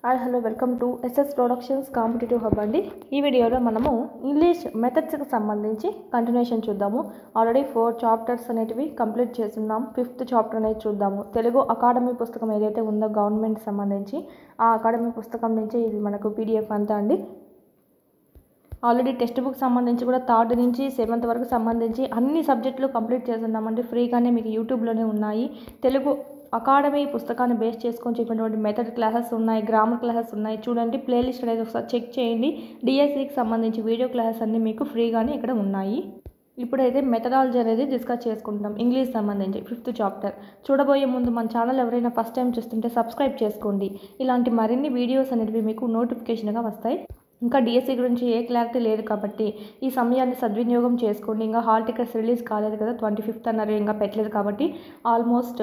hi hello welcome to SS productions competitive hub అండి ఈ వీడియోలో మనము ఇంగ్లీష్ మెథడ్స్కి సంబంధించి కంటిన్యూషన్ చూద్దాము ఆల్రెడీ ఫోర్ చాప్టర్స్ అనేటివి కంప్లీట్ చేస్తున్నాం ఫిఫ్త్ చాప్టర్ అనేది చూద్దాము తెలుగు అకాడమీ పుస్తకం ఏదైతే ఉందో గవర్నమెంట్ సంబంధించి ఆ అకాడమీ పుస్తకం నుంచి ఇది మనకు పీడిఎఫ్ అంతా అండి ఆల్రెడీ టెక్స్ట్ బుక్ సంబంధించి కూడా థర్డ్ నుంచి సెవెంత్ వరకు సంబంధించి అన్ని సబ్జెక్టులు కంప్లీట్ చేస్తున్నామండి ఫ్రీగానే మీకు యూట్యూబ్లోనే ఉన్నాయి తెలుగు అకాడమీ పుస్తకాన్ని బేస్ చేసుకొని చెప్పినటువంటి మెథడ్ క్లాసెస్ ఉన్నాయి గ్రామర్ క్లాసెస్ ఉన్నాయి చూడండి ప్లేలిస్ట్ అనేది ఒకసారి చెక్ చేయండి డిఎస్సికి సంబంధించి వీడియో క్లాసెస్ అన్నీ మీకు ఫ్రీగానే ఇక్కడ ఉన్నాయి ఇప్పుడైతే మెథడాలజీ అనేది డిస్కస్ చేసుకుంటాం ఇంగ్లీష్ సంబంధించి ఫిఫ్త్ చాప్టర్ చూడబోయే ముందు మన ఛానల్ ఎవరైనా ఫస్ట్ టైం చూస్తుంటే సబ్స్క్రైబ్ చేసుకోండి ఇలాంటి మరిన్ని వీడియోస్ అనేవి మీకు నోటిఫికేషన్గా వస్తాయి ఇంకా డిఎస్సి గురించి ఏ క్లారిటీ లేదు కాబట్టి ఈ సమయాన్ని సద్వినియోగం చేసుకోండి ఇంకా హాల్ టికెట్స్ రిలీజ్ కాలేదు కదా ట్వంటీ ఫిఫ్త్ అన్నారు ఇంకా పెట్టలేదు కాబట్టి ఆల్మోస్ట్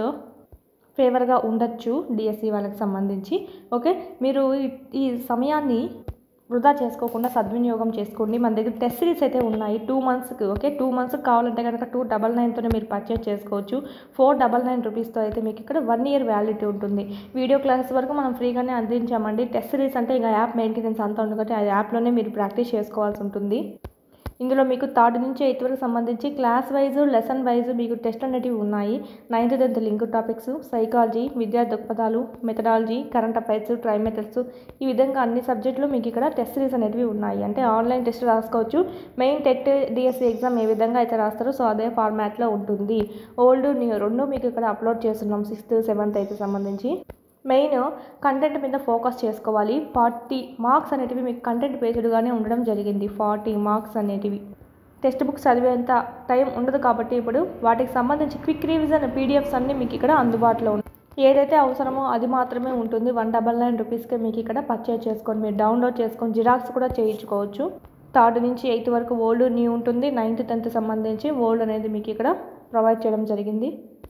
ఫేవర్గా ఉండొచ్చు డిఎస్సి వాళ్ళకి సంబంధించి ఓకే మీరు ఈ- ఈ సమయాన్ని వృధా చేసుకోకుండా సద్వినియోగం చేసుకోండి మన దగ్గర టెస్ట్ సిరీస్ అయితే ఉన్నాయి టూ మంత్స్కి ఓకే టూ మంత్స్కి కావాలంటే కనుక టూ డబల్ నైన్తోనే మీరు పర్చేస్ చేసుకోవచ్చు ఫోర్ డబల్ నైన్ రూపీస్తో అయితే మీకు ఇక్కడ వన్ ఇయర్ వ్యాలిడిటీ ఉంటుంది వీడియో క్లాసెస్ వరకు మనం ఫ్రీగానే అందించామండి టెస్ట్ సిరీస్ అంటే ఇంకా యాప్ మెయింటెనెన్స్ అంతా ఉంది కాబట్టి ఆ యాప్లోనే మీరు ప్రాక్టీస్ చేసుకోవాల్సి ఉంటుంది ఇందులో మీకు థర్డ్ నుంచి ఎయిత్ వరకు సంబంధించి క్లాస్ వైజ్ లెసన్ వైజ్ మీకు టెస్ట్ అనేటివి ఉన్నాయి ninth tenth link topics psychology విద్యా దృక్పథాలు మెథడాలజీ కరెంట్ అఫైర్స్ ట్రై మెథడ్స్ ఈ విధంగా అన్ని సబ్జెక్టులు మీకు ఇక్కడ టెస్ట్ సిరీస్ అనేటివి ఉన్నాయి అంటే ఆన్లైన్ టెస్ట్ రాసుకోవచ్చు మెయిన్ టెట్ డిఎస్సి ఎగ్జామ్ ఏ విధంగా అయితే రాస్తారో సో అదే ఫార్మాట్లో ఉంటుంది ఓల్డ్ న్యూ రెండు మీకు ఇక్కడ అప్లోడ్ చేస్తున్నాం సిక్స్త్ సెవెంత్ అయితే సంబంధించి మెయిన్ కంటెంట్ మీద ఫోకస్ చేసుకోవాలి ఫార్టీ మార్క్స్ అనేటివి మీకు కంటెంట్ బేస్డ్గానే ఉండడం జరిగింది ఫార్టీ మార్క్స్ అనేటివి టెక్స్ట్ బుక్స్ చదివేంత టైం ఉండదు కాబట్టి ఇప్పుడు వాటికి సంబంధించి క్విక్ రివిజన్ పీడిఎఫ్స్ అన్నీ మీకు ఇక్కడ అందుబాటులో ఉన్నాయి ఏదైతే అవసరమో అది మాత్రమే ఉంటుంది వన్ డబల్ నైన్ రూపీస్కే మీకు ఇక్కడ పర్చేజ్ చేసుకొని మీరు డౌన్లోడ్ చేసుకొని జిరాక్స్ కూడా చేయించుకోవచ్చు థర్డ్ నుంచి ఎయిత్ వరకు ఓల్డ్ న్యూ ఉంటుంది నైన్త్ టెన్త్ సంబంధించి ఓల్డ్ అనేది మీకు ఇక్కడ ప్రొవైడ్ చేయడం జరిగింది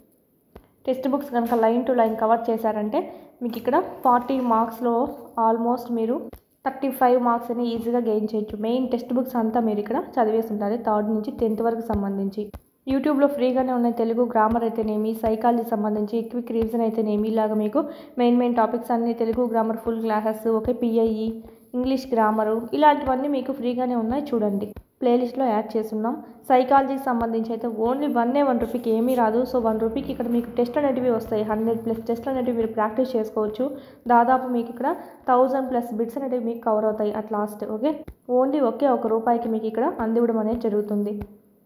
టెక్స్ట్ బుక్స్ కనుక లైన్ టు లైన్ కవర్ చేశారంటే మీకు ఇక్కడ ఫార్టీ మార్క్స్లో ఆల్మోస్ట్ మీరు థర్టీ ఫైవ్ మార్క్స్ అని ఈజీగా గెయిన్ చేయొచ్చు మెయిన్ టెక్స్ట్ బుక్స్ అంతా మీరు ఇక్కడ చదివేసి ఉంటారు థర్డ్ నుంచి టెన్త్ వరకు సంబంధించి యూట్యూబ్లో ఫ్రీగానే ఉన్నాయి తెలుగు గ్రామర్ అయితేనేమి సైకాలజీ సంబంధించి క్విక్ రివిజన్ అయితేనేమి ఇలాగ మీకు మెయిన్ మెయిన్ టాపిక్స్ అన్ని Telugu grammar full classes okay PIE English grammar ఇలాంటివన్నీ మీకు ఫ్రీగానే ఉన్నాయి చూడండి ప్లేలిస్ట్లో యాడ్ చేస్తున్నాం సైకాలజీకి సంబంధించి అయితే ఓన్లీ వన్నే వన్ రూపీకి ఏమీ రాదు సో వన్ రూపీకి ఇక్కడ మీకు టెస్ట్ అనేటివి వస్తాయి హండ్రెడ్ ప్లస్ టెస్ట్ అనేటివి మీరు ప్రాక్టీస్ చేసుకోవచ్చు దాదాపు మీకు ఇక్కడ థౌజండ్ ప్లస్ బిట్స్ అనేటివి మీకు కవర్ అవుతాయి అట్ లాస్ట్ ఓకే ఓన్లీ ఒకే ఒక రూపాయికి మీకు ఇక్కడ అందివ్వడం అనేది జరుగుతుంది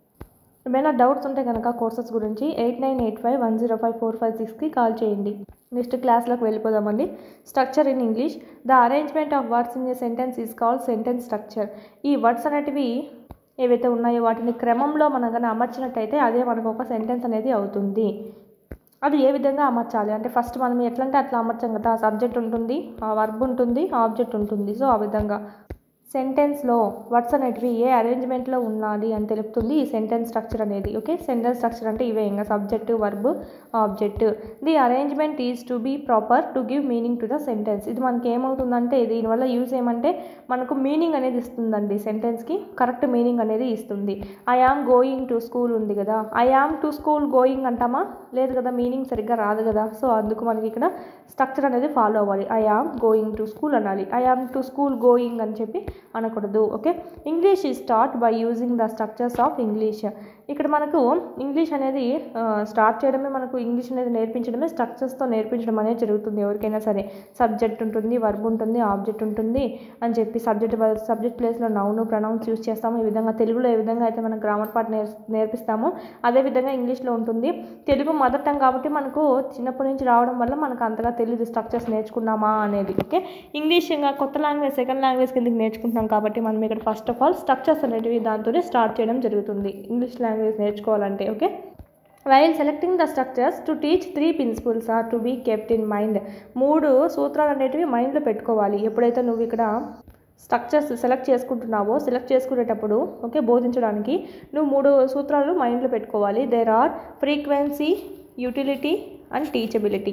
ఏమైనా డౌట్స్ ఉంటే కనుక కోర్సెస్ గురించి eight nine eight five one zero five four five సిక్స్కి కాల్ చేయండి నెక్స్ట్ క్లాస్లోకి వెళ్ళిపోదామండి structure in English the arrangement of words in a sentence is called sentence structure ఈ వర్డ్స్ అనేటివి ఏవైతే ఉన్నాయో వాటిని క్రమంలో మనం కానీ అమర్చినట్టయితే అదే మనకు ఒక సెంటెన్స్ అనేది అవుతుంది అది ఏ విధంగా అమర్చాలి అంటే ఫస్ట్ మనం ఎట్లా అంటే అట్లా అమర్చాం కదా సబ్జెక్ట్ ఉంటుంది ఆ వర్బ్ ఉంటుంది ఆబ్జెక్ట్ ఉంటుంది సో ఆ విధంగా సెంటెన్స్లో వర్డ్స్ అనేటివి ఏ అరేంజ్మెంట్లో ఉన్నది అని తెలుపుతుంది ఈ సెంటెన్స్ స్ట్రక్చర్ అనేది ఓకే సెంటెన్స్ స్ట్రక్చర్ అంటే ఇవే ఇంకా subject verb object the arrangement is to be proper to give meaning to the sentence ఇది మనకి ఏమవుతుందంటే దీనివల్ల యూజ్ ఏమంటే మనకు మీనింగ్ అనేది ఇస్తుందండి సెంటెన్స్కి కరెక్ట్ మీనింగ్ అనేది ఇస్తుంది I am going to school ఉంది కదా I am to school going అంటామా లేదు కదా మీనింగ్ సరిగ్గా రాదు కదా సో అందుకు మనకి ఇక్కడ స్ట్రక్చర్ అనేది ఫాలో అవ్వాలి I am going to school అనాలి I am to school going అని చెప్పి అనకూడదు ఓకే ఇంగ్లీష్ ఈ start by using the structures of English ఇక్కడ మనకు ఇంగ్లీష్ అనేది స్టార్ట్ చేయడమే మనకు ఇంగ్లీష్ అనేది నేర్పించడమే స్ట్రక్చర్స్తో నేర్పించడం అనేది జరుగుతుంది ఎవరికైనా సరే సబ్జెక్ట్ ఉంటుంది వర్బ్ ఉంటుంది ఆబ్జెక్ట్ ఉంటుంది అని చెప్పి సబ్జెక్ట్ సబ్జెక్ట్ ప్లేస్లో నౌను ప్రొనౌన్స్ యూస్ చేస్తాము ఈ విధంగా తెలుగులో ఏ విధంగా అయితే మనం గ్రామర్ పార్ట్ నేర్ నేర్పిస్తామో అదే విధంగా ఇంగ్లీష్లో ఉంటుంది తెలుగు మదర్ టంగ్ కాబట్టి మనకు చిన్నప్పటి నుంచి రావడం వల్ల మనకు అంతగా తెలియదు స్ట్రక్చర్స్ నేర్చుకున్నామా అనేది ఓకే ఇంగ్లీష్ ఇంకా కొత్త లాంగ్వేజ్ సెకండ్ లాంగ్వేజ్ కిందకి నేర్చుకుంటున్నాం కాబట్టి మనం ఇక్కడ ఫస్ట్ ఆఫ్ ఆల్ స్ట్రక్చర్స్ అనేటివి దాంతోనే స్టార్ట్ చేయడం జరుగుతుంది ఇంగ్లీష్ లాంగ్వేజ్ నేర్చుకోవాలంటే okay while selecting the structures to teach three principles are to be kept in mind మూడు సూత్రాలు అనేటివి మైండ్లో పెట్టుకోవాలి ఎప్పుడైతే నువ్వు ఇక్కడ స్ట్రక్చర్స్ సెలెక్ట్ చేసుకుంటున్నావో సెలెక్ట్ చేసుకునేటప్పుడు ఓకే బోధించడానికి నువ్వు మూడు సూత్రాలు మైండ్లో పెట్టుకోవాలి there are frequency utility and teachability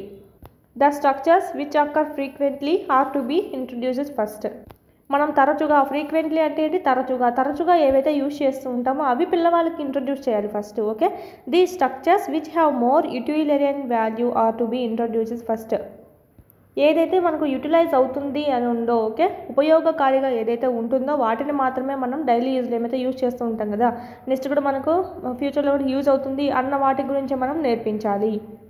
the structures which occur frequently are to be introduces first మనం తరచుగా ఫ్రీక్వెంట్లీ అంటే ఏంటి తరచుగా తరచుగా ఏవైతే యూజ్ చేస్తూ ఉంటామో అవి పిల్లవాళ్ళకి ఇంట్రడ్యూస్ చేయాలి first okay the structures which have more utilitarian value are to be introduces first ఏదైతే మనకు యూటిలైజ్ అవుతుంది అని ఉందో ఓకే ఉపయోగకారిగా ఏదైతే ఉంటుందో వాటిని మాత్రమే మనం డైలీ యూజ్లో ఏమైతే యూజ్ చేస్తూ ఉంటాం కదా నెక్స్ట్ కూడా మనకు ఫ్యూచర్లో కూడా యూజ్ అవుతుంది అన్న వాటి గురించి మనం నేర్పించాలి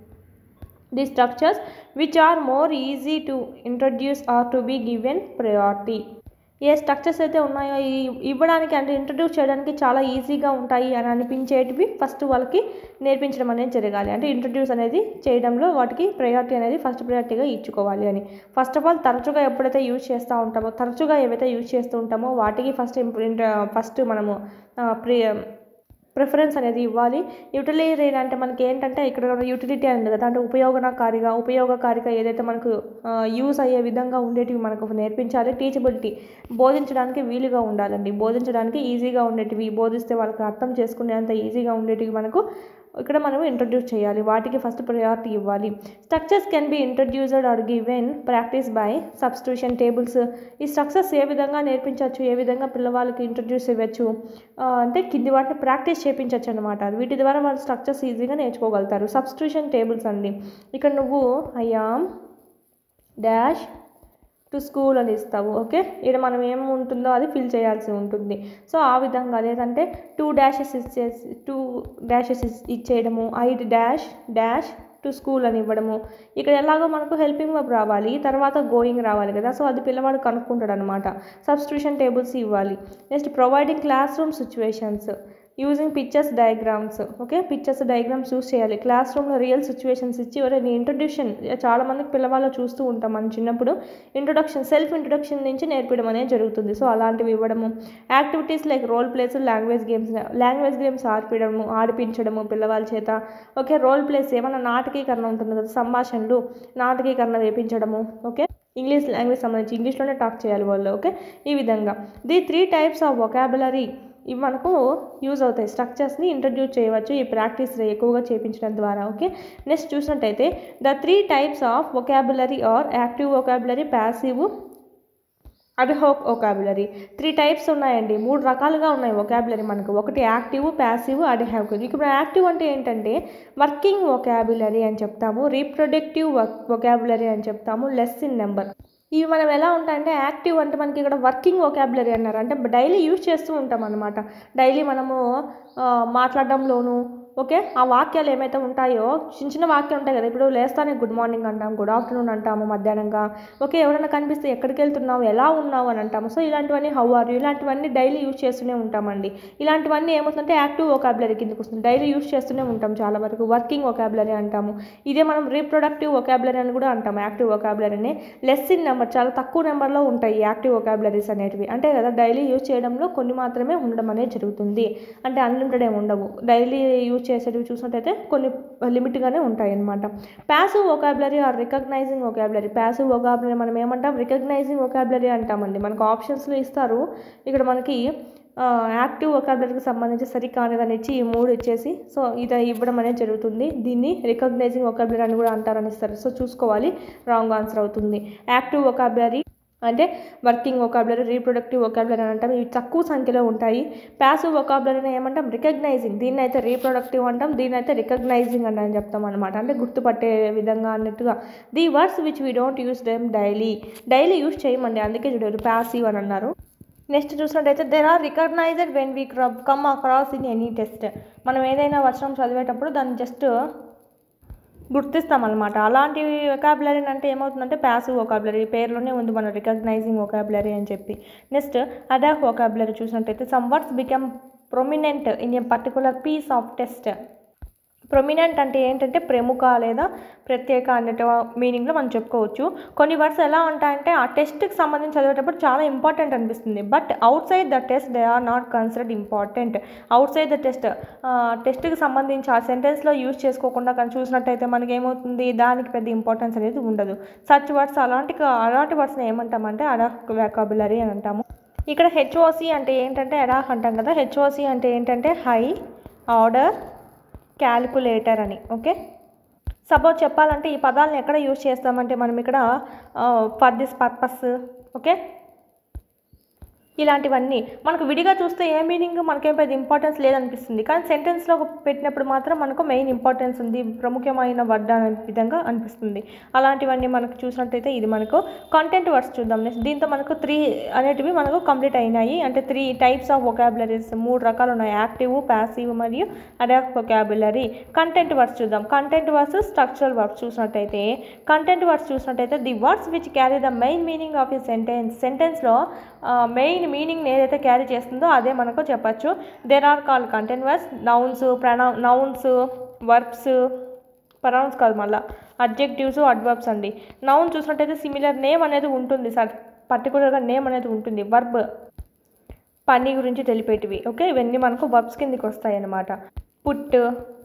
the structures which are more easy to introduce are to be given priority ఏ స్ట్రక్చర్స్ అయితే ఉన్నాయో ఈ ఇవ్వడానికి అంటే ఇంట్రడ్యూస్ చేయడానికి చాలా ఈజీగా ఉంటాయి అని అనిపించేటివి ఫస్ట్ వాళ్ళకి నేర్పించడం అనేది జరగాలి అంటే ఇంట్రడ్యూస్ అనేది చేయడంలో వాటికి ప్రయారిటీ అనేది ఫస్ట్ ప్రయారిటీగా ఇచ్చుకోవాలి అని ఫస్ట్ ఆఫ్ ఆల్ తరచుగా ఎప్పుడైతే యూజ్ చేస్తూ ఉంటామో తరచుగా ఏవైతే యూజ్ చేస్తూ ఉంటామో వాటికి ఫస్ట్ ఫస్ట్ మనము ప్రి ప్రిఫరెన్స్ అనేది ఇవ్వాలి యూటిలిటీ అంటే మనకి ఏంటంటే ఇక్కడ యూటిలిటీ అని ఉంది కదా అంటే ఉపయోగకారిగా ఉపయోగకారిగా ఏదైతే మనకు యూస్ అయ్యే విధంగా ఉండేటివి మనకు నేర్పించాలి టీచబిలిటీ బోధించడానికి వీలుగా ఉండాలండి బోధించడానికి ఈజీగా ఉండేటివి బోధిస్తే వాళ్ళకి అర్థం చేసుకునేంత ఈజీగా ఉండేటివి మనకు ఇక్కడ మనం ఇంట్రడ్యూస్ చేయాలి వాటికి ఫస్ట్ ప్రయారిటీ ఇవ్వాలి structures can be introduced are given practice by substitution tables ఈ స్ట్రక్చర్స్ ఏ విధంగా నేర్పించవచ్చు ఏ విధంగా పిల్లవాళ్ళకి ఇంట్రడ్యూస్ ఇవ్వచ్చు అంటే కింది వాటిని ప్రాక్టీస్ చేయించవచ్చు అనమాట వీటి ద్వారా వాళ్ళు స్ట్రక్చర్స్ ఈజీగా నేర్చుకోగలుగుతారు సబ్స్టిట్యూషన్ టేబుల్స్ అండి ఇక్కడ నువ్వు అయ్యామ్ డాష్ టు స్కూల్ అని ఇస్తావు ఓకే ఇక్కడ మనం ఏం ఉంటుందో అది ఫిల్ చేయాల్సి ఉంటుంది సో ఆ విధంగా లేదంటే టూ డాషెస్ ఇచ్చేసి టూ డాషెస్ ఇచ్చేయడము ఐదు డాష్ డాష్ టు స్కూల్ అని ఇవ్వడము ఇక్కడ ఎలాగో మనకు హెల్పింగ్ వర్బ్ రావాలి తర్వాత గోయింగ్ రావాలి కదా సో అది పిల్లవాడు కనుక్కుంటాడు అనమాట సబ్స్టిట్యూషన్ టేబుల్స్ ఇవ్వాలి next providing classroom situations using pictures diagrams okay pictures diagrams use చేయాలి క్లాస్ రూమ్లో రియల్ సిచ్యువేషన్స్ ఇచ్చి ఎవరైనా ఇంట్రొడ్యూషన్ చాలా మందికి పిల్లవాళ్ళు చూస్తూ ఉంటాం మనం చిన్నప్పుడు ఇంట్రొడక్షన్ సెల్ఫ్ ఇంట్రొడక్షన్ నుంచి నేర్పడం అనేది జరుగుతుంది సో అలాంటివి ఇవ్వడము activities like role plays language games language games ఆడిపించడము ఆడిపించడము పిల్లవాళ్ళ చేత ఓకే రోల్ ప్లేస్ ఏమైనా నాటకీకరణ ఉంటుంది కదా సంభాషణలు నాటకీకరణ వేపించడము ఓకే ఇంగ్లీష్ లాంగ్వేజ్ సంబంధించి ఇంగ్లీష్లోనే టాక్ చేయాలి వాళ్ళు ఓకే ఈ విధంగా the three types of vocabulary ఇవి మనకు యూజ్ అవుతాయి స్ట్రక్చర్స్ని ఇంట్రడ్యూస్ చేయవచ్చు ఈ ప్రాక్టీస్ ఎక్కువగా చేయించడం ద్వారా ఓకే నెక్స్ట్ చూసినట్టయితే the three types of vocabulary are active vocabulary passive ad hoc vocabulary three types ఉన్నాయండి మూడు రకాలుగా ఉన్నాయి వొకాబులరీ మనకు ఒకటి యాక్టివ్ ప్యాసివ్ అడ్హాక్ ఇప్పుడు యాక్టివ్ అంటే ఏంటంటే వర్కింగ్ వొకాబులరీ అని చెప్తాము రీప్రొడక్టివ్ వొకాబులరీ అని చెప్తాము లెస్ ఇన్ నెంబర్ ఇవి మనం ఎలా ఉంటాయంటే యాక్టివ్ అంటే మనకి ఇక్కడ వర్కింగ్ వొకాబులరీ అన్నారు అంటే డైలీ యూజ్ చేస్తూ ఉంటాం అనమాట డైలీ మనము మాట్లాడడంలోనూ ఓకే ఆ వాక్యాలు ఏమైతే ఉంటాయో చిన్న చిన్న వాక్యాలు ఉంటాయి కదా ఇప్పుడు లేస్తానే గుడ్ మార్నింగ్ అంటాం గుడ్ ఆఫ్టర్నూన్ అంటాము మధ్యాహ్నంగా ఓకే ఎవరైనా కనిపిస్తే ఎక్కడికి వెళ్తున్నావు ఎలా ఉన్నావు అని అంటాము సో ఇలాంటివన్నీ హౌ ఆర్ యూ ఇలాంటివన్నీ డైలీ యూజ్ చేస్తూనే ఉంటామండి ఇలాంటివన్నీ ఏమవుతుందంటే యాక్టివ్ వొకాబులరీ కిందకి వస్తుంది డైలీ యూజ్ చేస్తూనే ఉంటాం చాలా వరకు వర్కింగ్ వొకాబులరీ అంటాము ఇదే మనం రీప్రొడక్టివ్ వొకాబులరీ అని కూడా అంటాము యాక్టివ్ వొకాబులరీని లెస్ ఇన్ నెంబర్ చాలా తక్కువ నెంబర్లో ఉంటాయి యాక్టివ్ వొకాబులరీస్ అనేటివి అంటే కదా డైలీ యూజ్ చేయడంలో కొన్ని మాత్రమే ఉండడం అనేది జరుగుతుంది అంటే అన్లిమిటెడ్ ఏమి ఉండవు డైలీ యూజ్ చేసేటివి చూసినట్టయితే కొన్ని లిమిట్గానే ఉంటాయి అన్నమాట passive vocabulary or recognising vocabulary passive vocabulary మనం ఏమంటాం రికగ్నైజింగ్ వొకాబులరీ అంటామండి మనకు ఆప్షన్స్లో ఇస్తారు ఇక్కడ మనకి యాక్టివ్ వొకాబులరీకి సంబంధించి సరికానిదని ఇచ్చి ఈ మూడు ఇచ్చేసి సో ఇది ఇవ్వడం అనేది జరుగుతుంది దీన్ని రికగ్నైజింగ్ వొకాబులరీ అని కూడా అంటారని ఇస్తారు సో చూసుకోవాలి రాంగ్ ఆన్సర్ అవుతుంది యాక్టివ్ వొకాబులరీ అంటే వర్కింగ్ వొకాబులరీ రీప్రొడక్టివ్ వొకాబులరీ అని అంటాం ఇవి తక్కువ సంఖ్యలో ఉంటాయి ప్యాసివ్ వొకాబులరీని ఏమంటాం రికగ్నైజింగ్ దీన్ని అయితే రీప్రొడక్టివ్ అంటాం దీన్ని అయితే రికగ్నైజింగ్ అని అని చెప్తాం అనమాట అంటే గుర్తుపట్టే విధంగా అన్నట్టుగా the words which we don't use them daily daily use చేయమండి అందుకే చూడారు ప్యాసివ్ అని అన్నారు నెక్స్ట్ చూసినట్టయితే there are recognised when we come across in any test మనం ఏదైనా వచనం చదివేటప్పుడు దాన్ని జస్ట్ గుర్తిస్తామన్నమాట అలాంటి వొకాబులరీ అంటే ఏమవుతుందంటే ప్యాసివ్ వొకాబులరీ పేరులోనే ఉంది మన రికగ్నైజింగ్ వొకాబులరీ అని చెప్పి నెక్స్ట్ అడాక్ వొకాబులరీ చూసినట్టయితే some words become prominent in a particular piece of test prominent అంటే ఏంటంటే ప్రముఖ లేదా ప్రత్యేక అన్నట్టు మీనింగ్లో మనం చెప్పుకోవచ్చు కొన్ని వర్డ్స్ ఎలా ఉంటాయంటే ఆ టెస్ట్కి సంబంధించి చదివేటప్పుడు చాలా ఇంపార్టెంట్ అనిపిస్తుంది but outside the test they are not considered important outside the test టెస్ట్కి సంబంధించి ఆ సెంటెన్స్లో యూజ్ చేసుకోకుండా కానీ చూసినట్టయితే మనకి ఏమవుతుంది దానికి పెద్ద ఇంపార్టెన్స్ అనేది ఉండదు సచ్ వర్డ్స్ అలాంటి అలాంటి వర్డ్స్ని ఏమంటామంటే అడాక్ వ్యాకాబులరీ అని అంటాము ఇక్కడ హెచ్ఓసి అంటే ఏంటంటే అడాక్ అంటాం కదా హెచ్ఓసి అంటే ఏంటంటే హై ఆర్డర్ క్యాలిక్యులేటర్ అని ఓకే సపోజ్ చెప్పాలంటే ఈ పదాలను ఎక్కడ యూజ్ చేస్తామంటే మనం ఇక్కడ ఫర్ దిస్ పర్పస్ ఓకే ఇలాంటివన్నీ మనకు విడిగా చూస్తే ఏ మీనింగ్ మనకేం పెద్ద ఇంపార్టెన్స్ లేదనిపిస్తుంది కానీ సెంటెన్స్లో పెట్టినప్పుడు మాత్రం మనకు మెయిన్ ఇంపార్టెన్స్ ఉంది ప్రముఖమైన వర్డ్ అనే విధంగా అనిపిస్తుంది అలాంటివన్నీ మనకు చూసినట్టయితే ఇది మనకు కంటెంట్ వర్డ్స్ చూద్దాం నెక్స్ట్ దీంతో మనకు త్రీ అనేటివి మనకు కంప్లీట్ అయినాయి అంటే త్రీ టైప్స్ ఆఫ్ వొకాబులరీస్ మూడు రకాలు ఉన్నాయి యాక్టివ్ ప్యాసివ్ మరియు అడాప్ట్ వొకాబులరీ కంటెంట్ వర్డ్స్ చూద్దాం కంటెంట్ వర్డ్స్ స్ట్రక్చరల్ వర్డ్స్ చూసినట్టయితే కంటెంట్ వర్డ్స్ చూసినట్టయితే the words which carry the main meaning of a sentence సెంటెన్స్లో మెయిన్ మీనింగ్ ఏదైతే క్యారీ చేస్తుందో అదే మనకు చెప్పచ్చు there are call content words nouns pronoun nouns verbs pronouns కాదు మళ్ళీ అడ్జెక్టివ్స్ అడ్వర్బ్స్ అండి నౌన్ చూసినట్టయితే సిమిలర్ నేమ్ అనేది ఉంటుంది సార్ పర్టికులర్గా నేమ్ అనేది ఉంటుంది వర్బ్ పని గురించి తెలిపేటివి ఓకే ఇవన్నీ మనకు వర్బ్స్ కిందకి వస్తాయి అన్నమాట పుట్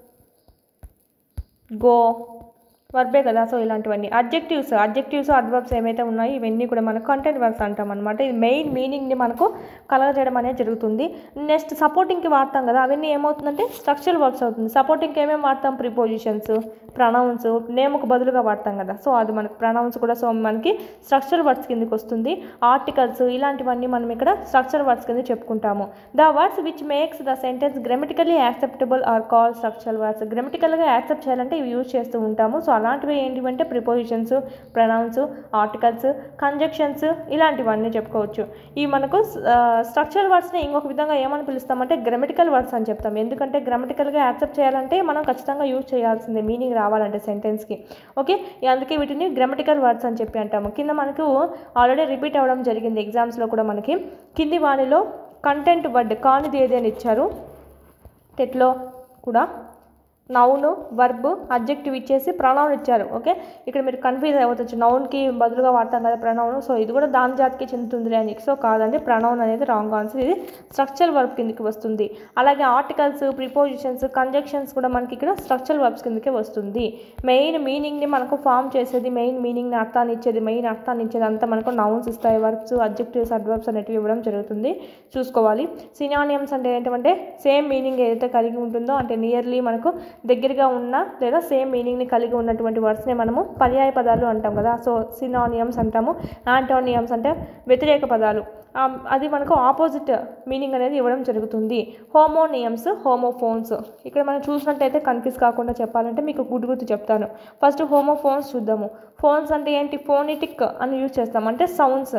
గో వర్బే కదా సో ఇలాంటివన్నీ అడ్జెక్టివ్స్ అడ్జెక్టివ్స్ అడ్వర్బ్స్ ఏమైతే ఉన్నాయో ఇవన్నీ కూడా మనకు కంటెంట్ వర్బ్స్ అంటాం అనమాట ఇది మెయిన్ మీనింగ్ని మనకు కలగజేయడం అనేది జరుగుతుంది నెక్స్ట్ సపోర్టింగ్కి వాడతాం కదా అవన్నీ ఏమవుతుందంటే స్ట్రక్చరల్ వర్బ్స్ అవుతుంది సపోర్టింగ్కి ఏమేమి వాడతాం ప్రిపోజిషన్స్ ప్రనౌన్స్ నేమ్కు బదులుగా వాడతాం కదా సో అది మనకు ప్రనౌన్స్ కూడా సో మనకి స్ట్రక్చరల్ వర్డ్స్ కిందకి వస్తుంది ఆర్టికల్స్ ఇలాంటివన్నీ మనం ఇక్కడ స్ట్రక్చరల్ వర్డ్స్ కింద చెప్పుకుంటాము the words which makes the sentence grammatically acceptable are call structural words గ్రామటికల్గా యాక్సెప్ట్ చేయాలంటే ఇవి యూజ్ చేస్తూ ఉంటాము సో అలాంటివి ఏంటివంటే ప్రిపోజిషన్స్ ప్రనౌన్స్ ఆర్టికల్స్ కంజక్షన్స్ ఇలాంటివన్నీ చెప్పుకోవచ్చు ఇవి మనకు స్ట్రక్చరల్ వర్డ్స్ని ఇంకొక విధంగా ఏమని పిలుస్తామంటే గ్రామటికల్ వర్డ్స్ అని చెప్తాం ఎందుకంటే గ్రామటికల్గా యాక్సెప్ట్ చేయాలంటే మనం ఖచ్చితంగా యూజ్ చేయాల్సిందే మీనింగ్ రావాలంటే సెంటెన్స్కి ఓకే అందుకే వీటిని గ్రామటికల్ వర్డ్స్ అని చెప్పి అంటాము కింద మనకు ఆల్రెడీ రిపీట్ అవ్వడం జరిగింది ఎగ్జామ్స్లో కూడా మనకి కింది వాణిలో కంటెంట్ వర్డ్ కానిది ఏది అని ఇచ్చారు టెట్లో కూడా నౌన్ వర్బ్ అబ్జెక్టివ్ ఇచ్చేసి ప్రొనౌన్ ఇచ్చారు ఓకే ఇక్కడ మీరు కన్ఫ్యూజ్ అవ్వచ్చు నౌన్కి బదులుగా వాడతాం కదా ప్రొనౌన్ సో ఇది కూడా దాని జాతికి చెందుతుంది అని సో కాదండి ప్రొనౌన్ అనేది రాంగ్ ఆన్సర్ ఇది స్ట్రక్చరల్ వర్బ్ కిందకి వస్తుంది అలాగే ఆర్టికల్స్ ప్రిపోజిషన్స్ కంజక్షన్స్ కూడా మనకి ఇక్కడ స్ట్రక్చరల్ వర్బ్స్ కిందకే వస్తుంది మెయిన్ మీనింగ్ని మనకు ఫామ్ చేసేది మెయిన్ మీనింగ్ని అర్థాన్ని ఇచ్చేది మెయిన్ అర్థాన్ని ఇచ్చేది అంతా మనకు నౌన్స్ ఇస్తాయి వర్బ్స్ అబ్జెక్టివ్స్ అడ్వర్బ్స్ అనేటివి ఇవ్వడం జరుగుతుంది చూసుకోవాలి సినానియమ్స్ అంటే ఏంటంటే సేమ్ మీనింగ్ ఏదైతే కలిగి ఉంటుందో అంటే నియర్లీ మనకు దగ్గరగా ఉన్న లేదా సేమ్ మీనింగ్ని కలిగి ఉన్నటువంటి వర్డ్స్ని మనము పర్యాయ పదాలు అంటాం కదా సో సినానియమ్స్ అంటాము యాంటోనియమ్స్ అంటే వ్యతిరేక పదాలు ఆ, అది మనకు ఆపోజిట్ మీనింగ్ అనేది ఇవ్వడం జరుగుతుంది హోమోనియమ్స్ హోమోఫోన్స్ ఇక్కడ మనం చూసినట్టయితే కన్ఫ్యూజ్ కాకుండా చెప్పాలంటే మీకు గుడ్ గుర్తు చెప్తాను ఫస్ట్ హోమోఫోన్స్ చూద్దాము ఫోన్స్ అంటే ఏంటి ఫోనిటిక్ అని యూజ్ చేస్తాం అంటే సౌండ్స్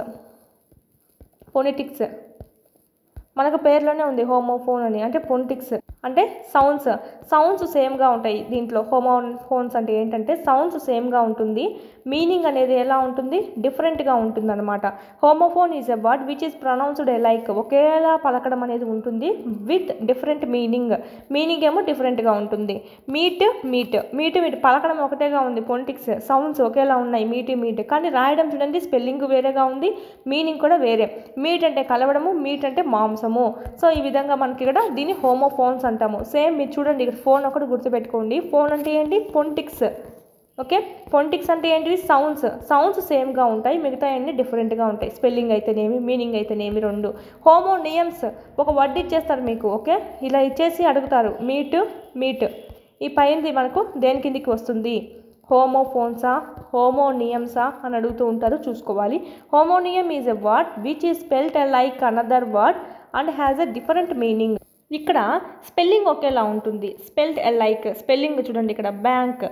ఫోనిటిక్స్ మనకు పేర్లోనే ఉంది హోమోఫోన్ అని అంటే ఫోనిటిక్స్ అంటే సౌండ్స్ సౌండ్స్ సేమ్గా ఉంటాయి దీంట్లో హోమో ఫోన్స్ అంటే ఏంటంటే సౌండ్స్ సేమ్గా ఉంటుంది మీనింగ్ అనేది ఎలా ఉంటుంది డిఫరెంట్గా ఉంటుంది అనమాట homophone is a word which is pronounced like ఒకేలా పలకడం అనేది ఉంటుంది విత్ డిఫరెంట్ మీనింగ్ మీనింగ్ ఏమో డిఫరెంట్గా ఉంటుంది మీట్ మీట్ మీట్ మీట్ పలకడం ఒకటేగా ఉంది పొలిటిక్స్ సౌండ్స్ ఒకేలా ఉన్నాయి మీట్ మీట్ కానీ రాయడం చూడండి స్పెల్లింగ్ వేరేగా ఉంది మీనింగ్ కూడా వేరే మీట్ అంటే కలవడము మీట్ అంటే మాంసము సో ఈ విధంగా మనకి ఇక్కడ దీన్ని హోమోఫోన్స్ అంటాము సేమ్ మీరు చూడండి ఇక్కడ ఫోన్ ఒకటి గుర్తుపెట్టుకోండి ఫోన్ అంటే ఏంటి పొంటిక్స్ ఓకే పొంటిక్స్ అంటే ఏంటివి సౌండ్స్ సౌండ్స్ సేమ్గా ఉంటాయి మిగతా అన్ని డిఫరెంట్గా ఉంటాయి స్పెల్లింగ్ అయితేనేమి మీనింగ్ అయితేనేమి రెండు హోమోనియమ్స్ ఒక వర్డ్ ఇచ్చేస్తారు మీకు ఓకే ఇలా ఇచ్చేసి అడుగుతారు మీట్ మీట్ ఈ పైనది మనకు దేని కిందికి వస్తుంది హోమోఫోన్సా హోమోనియమ్సా అని అడుగుతూ ఉంటారు చూసుకోవాలి homonym is a word which is spelt like another word and has a different meaning ఇక్కడ స్పెల్లింగ్ ఒకేలా ఉంటుంది స్పెల్ట్ లైక్ స్పెల్లింగ్ చూడండి ఇక్కడ బ్యాంక్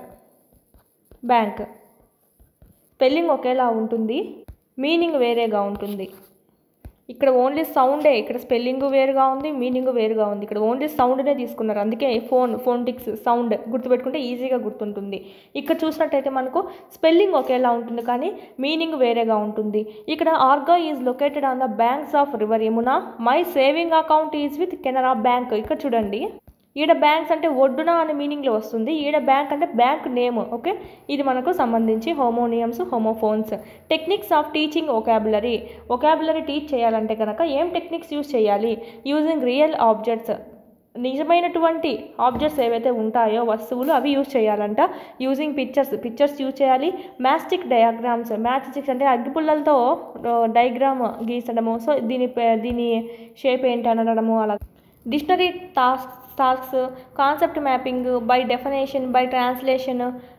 బ్యాంక్ స్పెల్లింగ్ ఒకేలా ఉంటుంది మీనింగ్ వేరేగా ఉంటుంది ఇక్కడ ఓన్లీ సౌండే ఇక్కడ స్పెల్లింగ్ వేరుగా ఉంది మీనింగ్ వేరుగా ఉంది ఇక్కడ ఓన్లీ సౌండ్నే తీసుకున్నారు అందుకే ఫోన్ ఫోన్టిక్స్ సౌండ్ గుర్తుపెట్టుకుంటే ఈజీగా గుర్తుంటుంది ఇక్కడ చూసినట్టయితే మనకు స్పెల్లింగ్ ఒకేలా ఉంటుంది కానీ మీనింగ్ వేరేగా ఉంటుంది ఇక్కడ ఆర్గా is located on the banks of river Yamuna my saving account is with Canara Bank ఇక్కడ చూడండి ఈడ బ్యాంక్స్ అంటే ఒడ్డున అనే మీనింగ్లో వస్తుంది ఈడ బ్యాంక్ అంటే బ్యాంక్ నేమ్ ఓకే ఇది మనకు సంబంధించి homonyms homophones techniques of teaching vocabulary vocabulary teach చేయాలంటే కనుక ఏం టెక్నిక్స్ యూజ్ చేయాలి యూజింగ్ రియల్ ఆబ్జెక్ట్స్ నిజమైనటువంటి ఆబ్జెక్ట్స్ ఏవైతే ఉంటాయో వస్తువులు అవి యూజ్ చేయాలంట యూజింగ్ పిక్చర్స్ పిక్చర్స్ యూజ్ చేయాలి మ్యాస్టిక్ డయాగ్రామ్స్ మ్యాస్టిక్స్ అంటే అగ్గిపుల్లలతో డయాగ్రామ్ గీసడము సో దీని పే- దీని షేప్ ఏంటి అనడము అలా dictionary task tasks concept mapping by definition by translation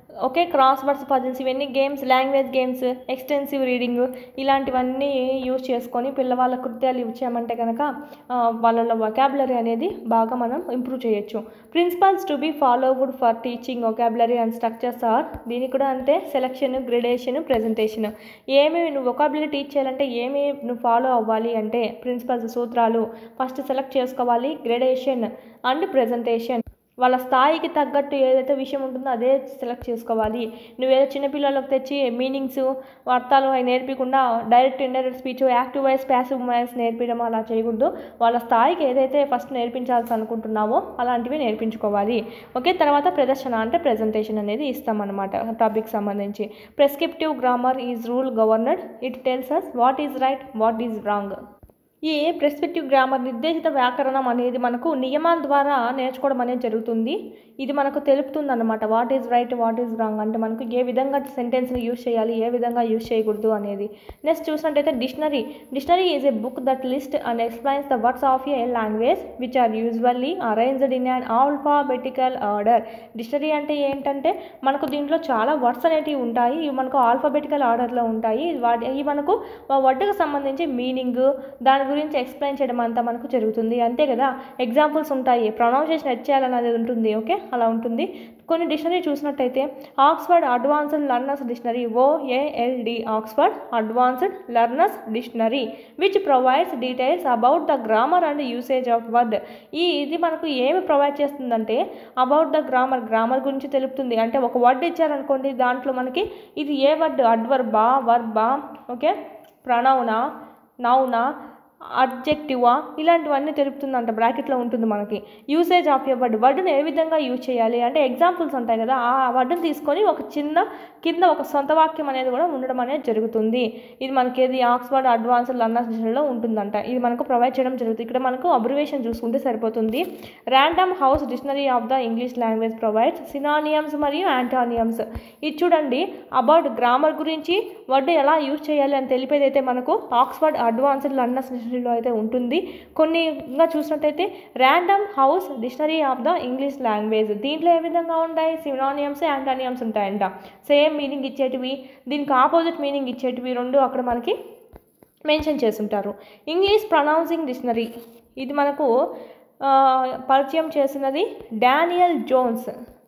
okay cross words puzzles ఇవన్నీ games language games extensive reading ఇలాంటివన్నీ యూజ్ చేసుకొని పిల్లవాళ్ళ కృత్యాలు ఇచ్చామంటే కనుక ఆ, వాళ్ళ వొకాబులరీ అనేది బాగా మనం ఇంప్రూవ్ చేయొచ్చు principles to be followed for teaching vocabulary and structures are దీనికి కూడా అంతే సెలక్షన్ గ్రెడేషన్ ప్రెజెంటేషన్ ఏమి నువ్వు వొకాబులరీ టీచ్ చేయాలంటే ఏమి నువ్వు ఫాలో అవ్వాలి అంటే ప్రిన్సిపల్స్ సూత్రాలు ఫస్ట్ సెలెక్ట్ చేసుకోవాలి గ్రెడేషన్ అండ్ ప్రెజెంటేషన్ వాళ్ళ స్థాయికి తగ్గట్టు ఏదైతే విషయం ఉంటుందో అదే సెలెక్ట్ చేసుకోవాలి నువ్వేదో చిన్నపిల్లలకు తెచ్చి మీనింగ్స్ అర్థాలు అవి నేర్పించకుండా direct indirect speech active voice passive voice నేర్పించడం అలా చేయకూడదు వాళ్ళ స్థాయికి ఏదైతే ఫస్ట్ నేర్పించాల్సి అనుకుంటున్నావో అలాంటివి నేర్పించుకోవాలి ఓకే తర్వాత ప్రదర్శన అంటే ప్రజెంటేషన్ అనేది ఇస్తామన్నమాట టాపిక్ సంబంధించి prescriptive grammar is rule governed it tells us what is right what is wrong ఈ ప్రెస్పెక్టివ్ గ్రామర్ నిర్దేశిత వ్యాకరణం అనేది మనకు నియమాల ద్వారా నేర్చుకోవడం అనేది జరుగుతుంది ఇది మనకు తెలుపుతుంది అనమాట what is right what is wrong అంటే మనకు ఏ విధంగా సెంటెన్స్ని యూజ్ చేయాలి ఏ విధంగా యూజ్ చేయకూడదు అనేది నెక్స్ట్ చూసినట్టయితే dictionary dictionary is a book that list and explains the words of a language which are usually arranged in an alphabetical order dictionary అంటే ఏంటంటే మనకు దీంట్లో చాలా వర్డ్స్ అనేటివి ఉంటాయి ఇవి మనకు ఆల్ఫాబెటికల్ ఆర్డర్లో ఉంటాయి వాటి ఇవి మనకు వర్డ్కి సంబంధించి మీనింగ్ దాని గురించి ఎక్స్ప్లెయిన్ చేయడం అంతా మనకు జరుగుతుంది అంతే కదా ఎగ్జాంపుల్స్ ఉంటాయి ప్రొనౌన్సియేషన్ ఎట్ చేయాలన్నది ఉంటుంది ఓకే అలా ఉంటుంది కొన్ని డిక్షనరీ చూసినట్టయితే Oxford advanced learner's dictionary OALD Oxford advanced learner's dictionary which provides details about the grammar and usage of word ఈ ఇది మనకు ఏమి ప్రొవైడ్ చేస్తుందంటే అబౌట్ ద గ్రామర్ గ్రామర్ గురించి తెలుపుతుంది అంటే ఒక వర్డ్ ఇచ్చారనుకోండి దాంట్లో మనకి ఇది ఏ వర్డ్ అడ్వర్బా వర్బా ఓకే ప్రణౌనా నౌనా అబ్జెక్టివా ఇలాంటివన్నీ తెలుపుతుందంట బ్రాకెట్లో ఉంటుంది మనకి యూసేజ్ ఆఫ్ ఎ వర్డ్ వర్డ్ని ఏ విధంగా యూజ్ చేయాలి అంటే ఎగ్జాంపుల్స్ ఉంటాయి కదా ఆ వర్డ్ని తీసుకొని ఒక చిన్న కింద ఒక సొంత వాక్యం అనేది కూడా ఉండడం అనేది జరుగుతుంది ఇది మనకి ఏది ఆక్స్ఫర్డ్ అడ్వాన్స్డ్ లర్నర్స్ డిక్షనరీలో ఉంటుందంట ఇది మనకు ప్రొవైడ్ చేయడం జరుగుతుంది ఇక్కడ మనకు అబ్రివేషన్ చూసుకుంటే సరిపోతుంది Random House dictionary of the English language provides synonyms మరియు యాంటానియమ్స్ ఇది చూడండి అబౌట్ గ్రామర్ గురించి వర్డ్ ఎలా యూజ్ చేయాలి అని తెలిపేది అయితే మనకు ఆక్స్ఫర్డ్ అడ్వాన్స్డ్ లర్నర్స్ డిక్షనరీలో అయితే ఉంటుంది కొన్ని ఇంకా చూసినట్టయితే Random House dictionary of the English language దీంట్లో ఏ విధంగా ఉంటాయి సినానియమ్స్ యాంటానియమ్స్ ఉంటాయంట సేమ్ మీనింగ్ ఇచ్చేటివి దీనికి ఆపోజిట్ మీనింగ్ ఇచ్చేటివి రెండు అక్కడ మనకి మెన్షన్ చేసుంటారు ఇంగ్లీష్ ప్రొనౌన్సింగ్ డిక్షనరీ ఇది మనకు ఆ, పరిచయం చేసినది Daniel Jones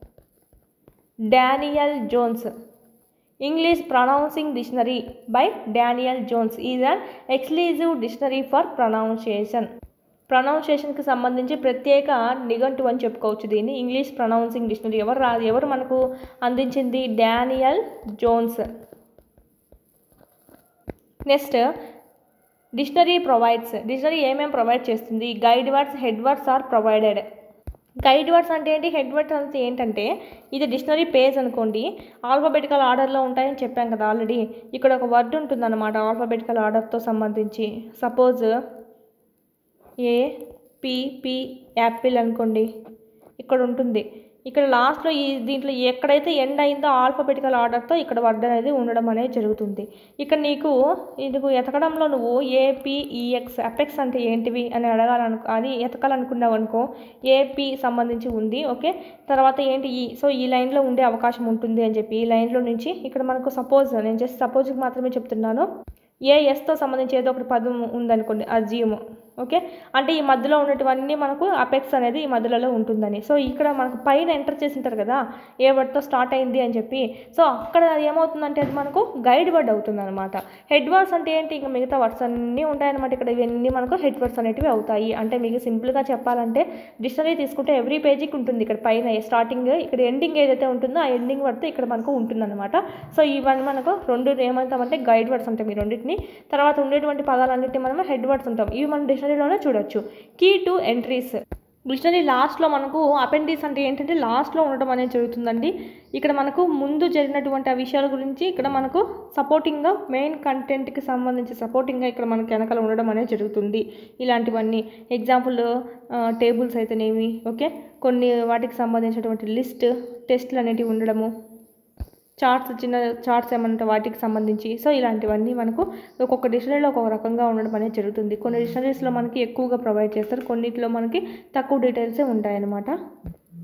Daniel Jones English pronouncing dictionary by Daniel Jones is an exclusive dictionary for pronunciation ప్రొనౌన్సియేషన్కి సంబంధించి ప్రత్యేక నిఘంటు అని చెప్పుకోవచ్చు దీన్ని ఇంగ్లీష్ ప్రొనౌన్సింగ్ డిక్షనరీ ఎవరు రా ఎవరు మనకు అందించింది Daniel Jones next dictionary provides dictionary ఏమేమి ప్రొవైడ్ చేస్తుంది guide words head words are provided guide words అంటే ఏంటి హెడ్ వర్డ్స్ అంటే ఏంటంటే ఇది డిక్షనరీ పేజ్ అనుకోండి ఆల్ఫాబెటికల్ ఆర్డర్లో ఉంటాయని చెప్పాం కదా ఆల్రెడీ ఇక్కడ ఒక వర్డ్ ఉంటుందన్నమాట ఆల్ఫాబెటికల్ ఆర్డర్తో సంబంధించి suppose A P P apple అనుకోండి ఇక్కడ ఉంటుంది ఇక్కడ లాస్ట్లో ఈ దీంట్లో ఎక్కడైతే ఎండ్ అయిందో ఆల్ఫాబెటికల్ ఆర్డర్తో ఇక్కడ వర్డ్ అనేది ఉండడం అనేది జరుగుతుంది ఇక్కడ నీకు నీకు ఎతకడంలో నువ్వు ఏపీఈఎక్స్ అపెక్స్ అంటే ఏంటివి అని అడగాలను అది ఎతకాలనుకున్నావు అనుకో ఏపీ సంబంధించి ఉంది ఓకే తర్వాత ఏంటి ఈ సో ఈ లైన్లో ఉండే అవకాశం ఉంటుంది అని చెప్పి ఈ లైన్లో నుంచి ఇక్కడ మనకు సపోజ్ నేను జస్ట్ సపోజ్కి మాత్రమే చెప్తున్నాను ఏ ఎస్తో సంబంధించి ఏదో ఒకటి పదం ఉందనుకోండి అజ్యూమ్ ఓకే అంటే ఈ మధ్యలో ఉన్నటువన్నీ మనకు అపెక్స్ అనేది ఈ మధ్యలో ఉంటుందని సో ఇక్కడ మనకు పైన ఎంటర్ చేసింటారు కదా ఏ వర్డ్తో స్టార్ట్ అయింది అని చెప్పి సో అక్కడ ఏమవుతుందంటే అది మనకు గైడ్ వర్డ్ అవుతుంది అనమాట హెడ్ వర్డ్స్ అంటే ఏంటి ఇంకా మిగతా వర్డ్స్ అన్నీ ఉంటాయన్నమాట ఇక్కడ ఇవన్నీ మనకు హెడ్ వర్డ్స్ అనేటివి అవుతాయి అంటే మీకు సింపుల్గా చెప్పాలంటే డిక్షనరీ తీసుకుంటే ఎవ్రీ పేజీకి ఉంటుంది ఇక్కడ పైన స్టార్టింగ్ ఇక్కడ ఎండింగ్ ఏదైతే ఉంటుందో ఆ ఎండింగ్ వర్డ్ ఇక్కడ మనకు ఉంటుందన్నమాట సో ఇవన్నీ మనకు రెండు ఏమంటామంటే గైడ్ వర్డ్స్ ఉంటాయి ఈ రెండింటిని తర్వాత ఉండేటువంటి పదాలన్నింటినీ మనం హెడ్ వర్డ్స్ ఉంటాం ఇవి మనం డిక్షనరీలోనే చూడొచ్చు కీ టు ఎంట్రీస్ డిక్షనరీ లాస్ట్లో మనకు అపెండిక్స్ అంటే ఏంటంటే లాస్ట్లో ఉండడం అనేది జరుగుతుందండి ఇక్కడ మనకు ముందు జరిగినటువంటి ఆ విషయాల గురించి ఇక్కడ మనకు సపోర్టింగ్గా మెయిన్ కంటెంట్కి సంబంధించి సపోర్టింగ్గా ఇక్కడ మనకు వెనకాల ఉండడం అనేది జరుగుతుంది ఇలాంటివన్నీ ఎగ్జాంపుల్ టేబుల్స్ అయితేనేమి ఓకే కొన్ని వాటికి సంబంధించినటువంటి లిస్ట్ టెస్ట్లు అనేటివి ఉండడము చార్ట్స్ చిన్న చార్ట్స్ ఏమంటే వాటికి సంబంధించి సో ఇలాంటివన్నీ మనకు ఒక్కొక్క డిక్షనరీలో ఒక్కొక్క రకంగా ఉండడం అనేది జరుగుతుంది కొన్ని డిక్షనరీస్లో మనకి ఎక్కువగా ప్రొవైడ్ చేస్తారు కొన్నిటిలో మనకి తక్కువ డీటెయిల్సే ఉంటాయన్నమాట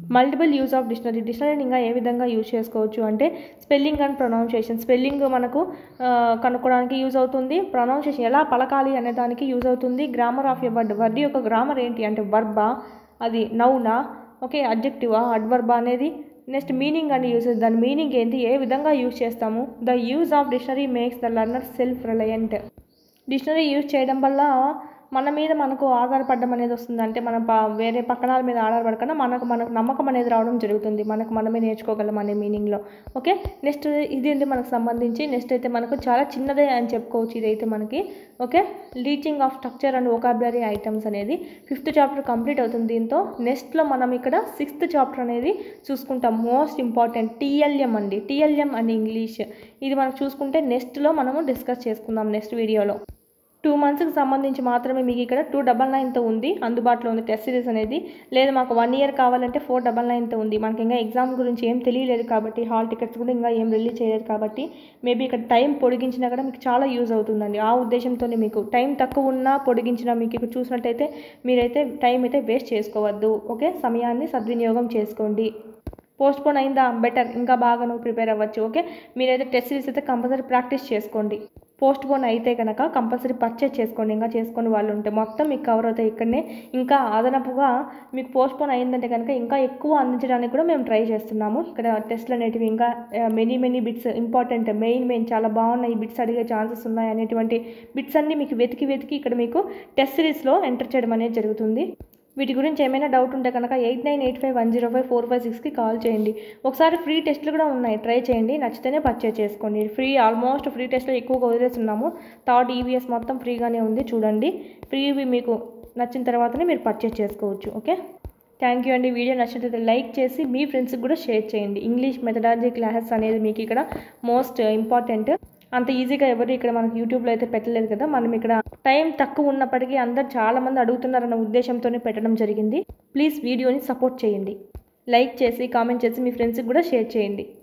మల్టిపుల్ యూజ్ ఆఫ్ డిక్షనరీ డిక్షనరీని ఇంకా ఏ విధంగా యూజ్ చేసుకోవచ్చు అంటే స్పెల్లింగ్ అండ్ ప్రొనౌన్సియేషన్ స్పెల్లింగ్ మనకు ఆ, కనుక్కోవడానికి యూజ్ అవుతుంది ప్రొనౌన్సియేషన్ ఎలా పలకాలి అనే దానికి యూజ్ అవుతుంది grammar of a word word యొక్క గ్రామర్ ఏంటి అంటే వర్బా అది నౌనా ఓకే అడ్జెక్టివా అడ్వర్బా అనేది నెక్స్ట్ మీనింగ్ అని యూస్ దాని మీనింగ్ ఏంటి ఏ విధంగా యూజ్ చేస్తాము the use of dictionary makes the learner self reliant dictionary use చేయడం వల్ల మన మీద మనకు ఆధారపడడం అనేది వస్తుంది అంటే మన ప వేరే పక్కనాల మీద ఆధారపడకుండా మనకు మనకు నమ్మకం అనేది రావడం జరుగుతుంది మనకు మనమే నేర్చుకోగలం అనే మీనింగ్లో ఓకే నెక్స్ట్ ఇది ఏంటి మనకు సంబంధించి నెక్స్ట్ అయితే మనకు చాలా చిన్నదే అని చెప్పుకోవచ్చు ఇదైతే మనకి okay teaching of structure and vocabulary items అనేది ఫిఫ్త్ చాప్టర్ కంప్లీట్ అవుతుంది దీంతో నెక్స్ట్లో మనం ఇక్కడ సిక్స్త్ చాప్టర్ అనేది చూసుకుంటాం మోస్ట్ ఇంపార్టెంట్ టీఎల్ఎం అండి టీఎల్ఎం అని ఇంగ్లీష్ ఇది మనం చూసుకుంటే నెక్స్ట్లో మనము డిస్కస్ చేసుకుందాం నెక్స్ట్ వీడియోలో టూ మంత్స్కి సంబంధించి మాత్రమే మీకు ఇక్కడ టూ డబల్ నైన్తో ఉంది అందుబాటులో ఉంది టెస్ట్ సిరీస్ అనేది లేదు మాకు వన్ ఇయర్ కావాలంటే ఫోర్ డబల్ నైన్తో ఉంది మనకి ఇంకా ఎగ్జామ్ గురించి ఏం తెలియలేదు కాబట్టి హాల్ టికెట్స్ కూడా ఇంకా ఏం రిలీజ్ చేయలేదు కాబట్టి మేబీ ఇక్కడ టైం పొడిగించినా కూడా మీకు చాలా యూజ్ అవుతుందండి ఆ ఉద్దేశంతోనే మీకు టైం తక్కువ ఉన్నా పొడిగించినా మీకు ఇక్కడ చూసినట్టయితే మీరైతే టైం అయితే వేస్ట్ చేసుకోవద్దు ఓకే సమయాన్ని సద్వినియోగం చేసుకోండి పోస్ట్ పోన్ అయిందా బెటర్ ఇంకా బాగా నువ్వు ప్రిపేర్ అవ్వచ్చు ఓకే మీరైతే టెస్ట్ సిరీస్ అయితే కంపల్సరీ ప్రాక్టీస్ చేసుకోండి పోస్ట్ పోన్ అయితే కనుక కంపల్సరీ పర్చేస్ చేసుకోండి ఇంకా చేసుకునే వాళ్ళు ఉంటే మొత్తం మీకు కవర్ అవుతాయి ఇక్కడనే ఇంకా అదనపుగా మీకు పోస్ట్ పోన్ అయిందంటే కనుక ఇంకా ఎక్కువ అందించడానికి కూడా మేము ట్రై చేస్తున్నాము ఇక్కడ టెస్ట్లు అనేటివి ఇంకా many many bits important main main చాలా బాగున్నాయి ఈ బిట్స్ అడిగే ఛాన్సెస్ ఉన్నాయి అనేటువంటి బిట్స్ అన్నీ మీకు వెతికి వెతికి ఇక్కడ మీకు టెస్ట్ సిరీస్లో ఎంటర్ చేయడం అనేది జరుగుతుంది వీటి గురించి ఏమైనా డౌట్ ఉంటే కనుక eight nine eight five one zero five four five సిక్స్కి కాల్ చేయండి ఒకసారి ఫ్రీ టెస్ట్లు కూడా ఉన్నాయి ట్రై చేయండి నచ్చితేనే పర్చేజ్ చేసుకోండి ఫ్రీ ఆల్మోస్ట్ ఫ్రీ టెస్ట్లో ఎక్కువగా వదిలేస్తున్నాము థర్డ్ ఈవీఎస్ మొత్తం ఫ్రీగానే ఉంది చూడండి ఫ్రీవి మీకు నచ్చిన తర్వాతనే మీరు పర్చేజ్ చేసుకోవచ్చు ఓకే థ్యాంక్ యూ అండి వీడియో నచ్చినట్లయితే లైక్ చేసి మీ ఫ్రెండ్స్కి కూడా షేర్ చేయండి ఇంగ్లీష్ మెథడాలజీ క్లాసెస్ అనేది మీకు ఇక్కడ మోస్ట్ ఇంపార్టెంట్ అంత ఈజీగా ఎవరు ఇక్కడ మనకి యూట్యూబ్లో అయితే పెట్టలేదు కదా మనం ఇక్కడ టైం తక్కువ ఉన్నప్పటికీ అందరు చాలామంది అడుగుతున్నారన్న ఉద్దేశంతోనే పెట్టడం జరిగింది ప్లీజ్ వీడియోని సపోర్ట్ చేయండి లైక్ చేసి కామెంట్ చేసి మీ ఫ్రెండ్స్కి కూడా షేర్ చేయండి